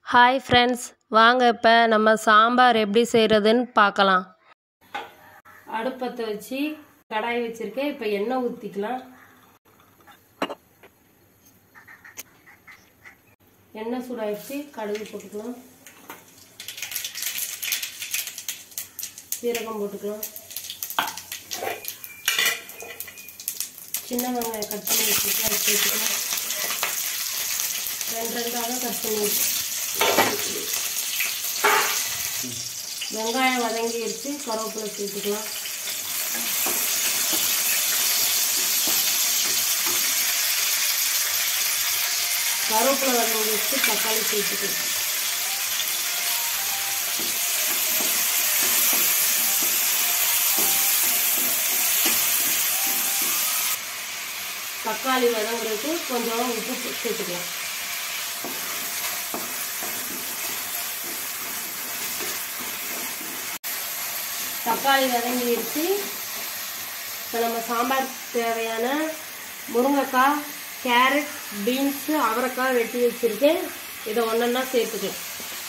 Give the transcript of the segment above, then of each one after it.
hi friends வாங்க இப்போ நம்ம சாம்பார் எப்படி செய்கிறதுன்னு பார்க்கலாம் அடுப்பத்தை வச்சு கடாய் வச்சுருக்கேன் இப்போ எண்ணெய் ஊற்றிக்கலாம் எண்ணெய் சூடாயிடுச்சு கடுகு போட்டுக்கலாம் சீரகம் போட்டுக்கலாம் சின்ன வெங்காயம் கட் பண்ணி வச்சுக்கலாம் அது சேர்த்துக்கலாம் ரெண்டு ரெண்டாக கட் பண்ணி வச்சு வெங்காயம் வதங்கிடுச்சு கருவேப்பிலை சேர்த்துக்கலாம் கருவேப்பிலை வதங்கிடுச்சு தக்காளி சேர்த்துக்கலாம் தக்காளி வதங்குறதுக்கு கொஞ்சம் உப்பு சேர்த்துக்கலாம் தக்காளி வதங்கிடுச்சு இப்போ நம்ம சாம்பார் தேவையான முருங்கைக்காய் கேரட் பீன்ஸு அவரைக்காய் வெட்டி வச்சுருக்கேன் இதை ஒன்றா சேர்த்துக்கலாம்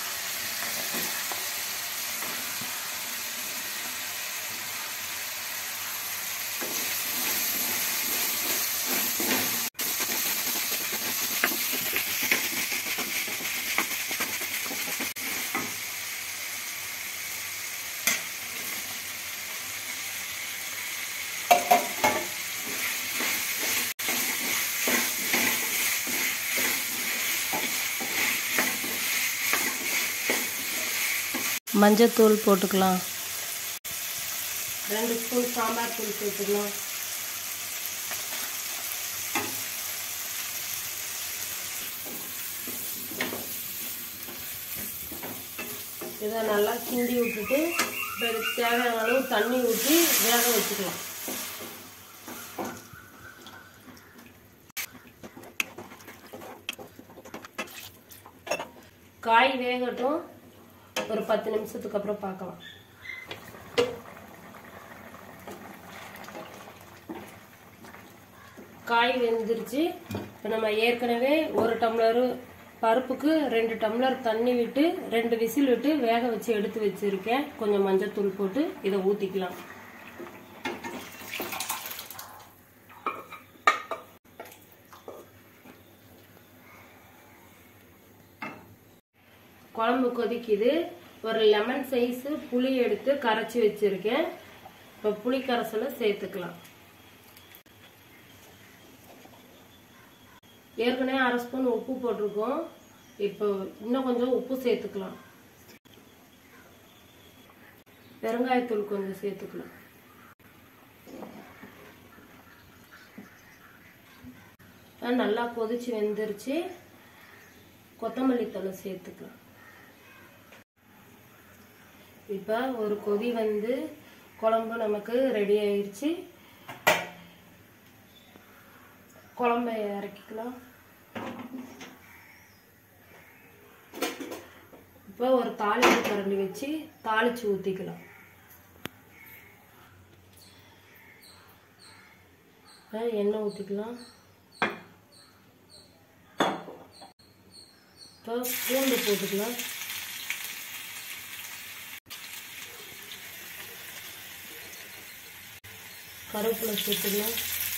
மஞ்சத்தூள் போட்டுக்கலாம் ரெண்டு ஸ்பூன் சாம்பார் தூள் சேர்த்துக்கலாம் இதை நல்லா கிண்டி விட்டுட்டு இப்போ இதுக்கு தேவையான அளவு தண்ணி ஊற்றி வேக வச்சுக்கலாம் காய் வேகட்டும் ஒரு பத்து நிமிஷத்துக்கு அப்புறம் பார்க்கலாம் காய் வெந்துருச்சு இப்போ நம்ம ஏற்கனவே ஒரு டம்ளரு பருப்புக்கு ரெண்டு டம்ளர் தண்ணி விட்டு ரெண்டு விசில் விட்டு வேக வச்சு எடுத்து வச்சிருக்கேன் கொஞ்சம் மஞ்சத்தூள் போட்டு இதை ஊற்றிக்கலாம் குழம்பு கொதிக்குது ஒரு லெமன் சைஸு புளி எடுத்து கரைச்சி வச்சுருக்கேன் இப்போ புளி கரைசலை சேர்த்துக்கலாம் ஏற்கனவே அரை ஸ்பூன் உப்பு போட்டிருக்கோம் இப்போ இன்னும் கொஞ்சம் உப்பு சேர்த்துக்கலாம் பெருங்காயத்தூள் கொஞ்சம் சேர்த்துக்கலாம் நல்லா கொதிச்சு வெந்துருச்சு கொத்தமல்லி தழை சேர்த்துக்கலாம் இப்போ ஒரு கொதி வந்து குழம்பு நமக்கு ரெடி ஆயிடுச்சு குழம்ப இறக்கிக்கலாம் இப்போ ஒரு தாளிப்பு கரண்டி வச்சு தாளிச்சு ஊற்றிக்கலாம் எண்ணெய் ஊற்றிக்கலாம் இப்போ பூண்டு போட்டுக்கலாம் கருவேப்பிலை சேர்த்துக்கலாம்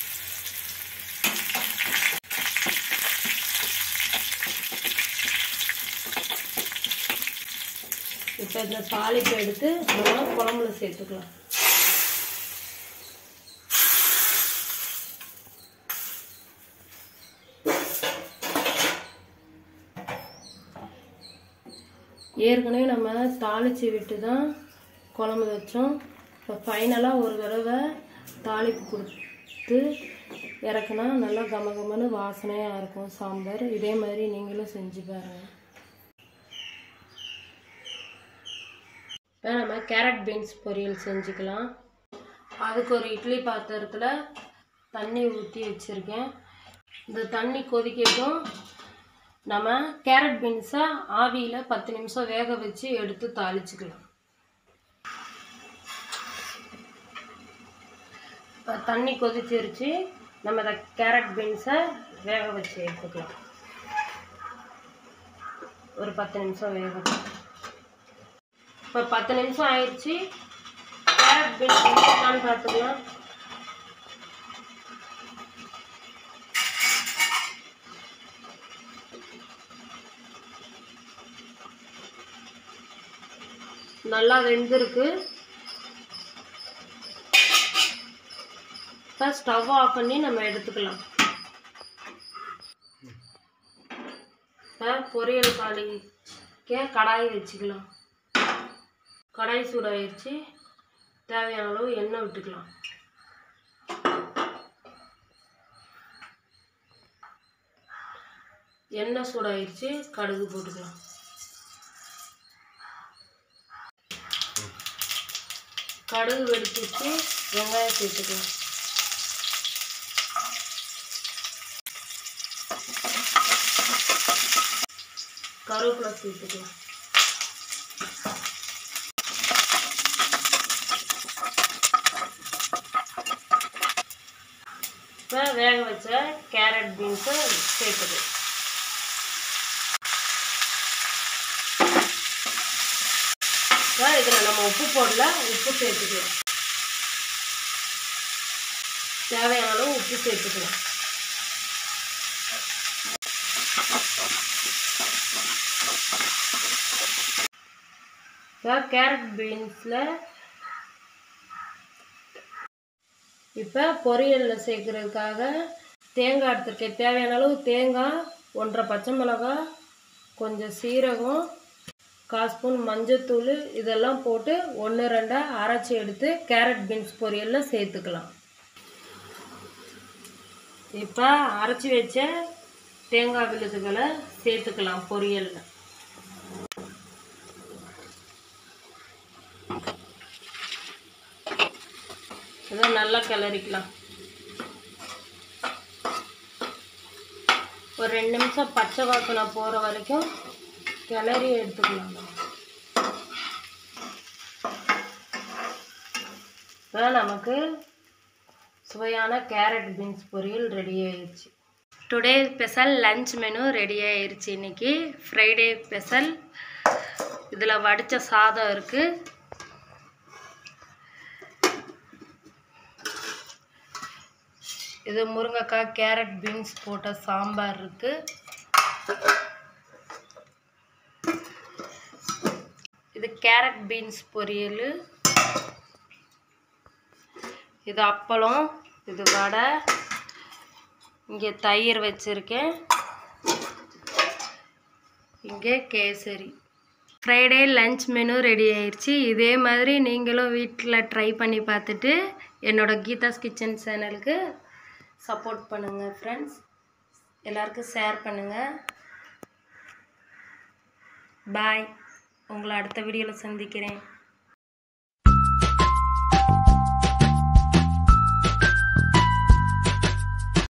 இப்போ இந்த தாளிப்பை எடுத்து நம்ம குழம்புல சேர்த்துக்கலாம் ஏற்கனவே நம்ம தாளித்து விட்டு தான் குழம்பு வச்சோம் இப்போ ஃபைனலாக ஒரு தடவை தாளிப்பு கொடுத்து இறக்குனா நல்லா கம கமன்னு வாசனையாக இருக்கும் சாம்பார் இதே மாதிரி நீங்களும் செஞ்சு பாருங்கள் இப்போ நம்ம கேரட் பீன்ஸ் பொரியல் செஞ்சுக்கலாம் அதுக்கு ஒரு இட்லி பாத்திரத்தில் தண்ணி ஊற்றி வச்சுருக்கேன் இந்த தண்ணி கொதிக்கட்டும் நம்ம கேரட் பீன்ஸை ஆவியில் பத்து நிமிஷம் வேக வச்சு எடுத்து தாளிச்சுக்கலாம் இப்போ தண்ணி கொதிச்சிருச்சு நம்ம இந்த கேரட் பீன்ஸை வேக வச்சு எடுத்துக்கலாம் ஒரு பத்து நிமிஷம் வேகட்டும் இப்போ பத்து நிமிஷம் ஆயிடுச்சு கேரட் பீன்ஸ் வெந்துருக்கான்னு பார்த்துக்கலாம் நல்லா வெந்திருக்கு இப்போ ஸ்டவ் ஆஃப் பண்ணி நம்ம எடுத்துக்கலாம் இப்போ பொரியல் தாளிக்க கடாய் வச்சுக்கலாம் கடாய் சூடாயிருச்சு தேவையான அளவு எண்ணெய் விட்டுக்கலாம் எண்ணெய் சூடாயிருச்சு கடுகு போட்டுக்கலாம் கடுகு வெடிச்சிச்சு வெங்காயம் சேர்த்துக்கலாம் கருவேப்பிலை சேர்த்துக்கலாம் இப்போ வேக வச்ச கேரட் பீன்ஸை சேர்த்துக்கலாம் இப்போ இதில் நம்ம உப்பு போடல உப்பு சேர்த்துக்கலாம் தேவையான அளவு உப்பு சேர்த்துக்கலாம் இப்போ கேரட் பீன்ஸில் இப்போ பொரியலில் சேர்க்குறதுக்காக தேங்காய் எடுத்துருக்கேன் தேவையான அளவு தேங்காய் ஒன்றரை பச்சை மிளகாய் கொஞ்சம் சீரகம் கால் ஸ்பூன் மஞ்சத்தூள் இதெல்லாம் போட்டு ஒன்று ரெண்டாக அரைச்சி எடுத்து கேரட் பீன்ஸ் பொரியலில் சேர்த்துக்கலாம் இப்போ அரைச்சி வச்ச தேங்காய் விழுதுகளை சேர்த்துக்கலாம் பொரியலில் இதை நல்லா கிளறிக்கலாம் ஒரு ரெண்டு நிமிஷம் பச்சை வாசனை போகிற வரைக்கும் கிளறி எடுத்துக்கலாம் இப்போ நமக்கு சுவையான கேரட் பீன்ஸ் பொரியல் ரெடி ஆயிடுச்சு today special lunch menu ready ஆயிடுச்சு இன்னைக்கு ஃப்ரைடே ஸ்பெஷல் இதில் வடித்த சாதம் இருக்குது இது முருங்கைக்காய் கேரட் பீன்ஸ் போட்ட சாம்பார் இருக்கு இது கேரட் பீன்ஸ் பொரியல் இது அப்பளம் இது வடை இங்கே தயிர் வச்சுருக்கேன் இங்கே kesari Friday lunch menu ready ஆயிடுச்சு இதே மாதிரி நீங்களும் வீட்டில் ட்ரை பண்ணி பார்த்துட்டு என்னோட கீதாஸ் கிச்சன் சேனலுக்கு சப்போர்ட் பண்ணுங்கள் ஃப்ரெண்ட்ஸ் எல்லாருக்கும் ஷேர் பண்ணுங்கள் பாய் உங்களை அடுத்த வீடியோவில் சந்திக்கிறேன்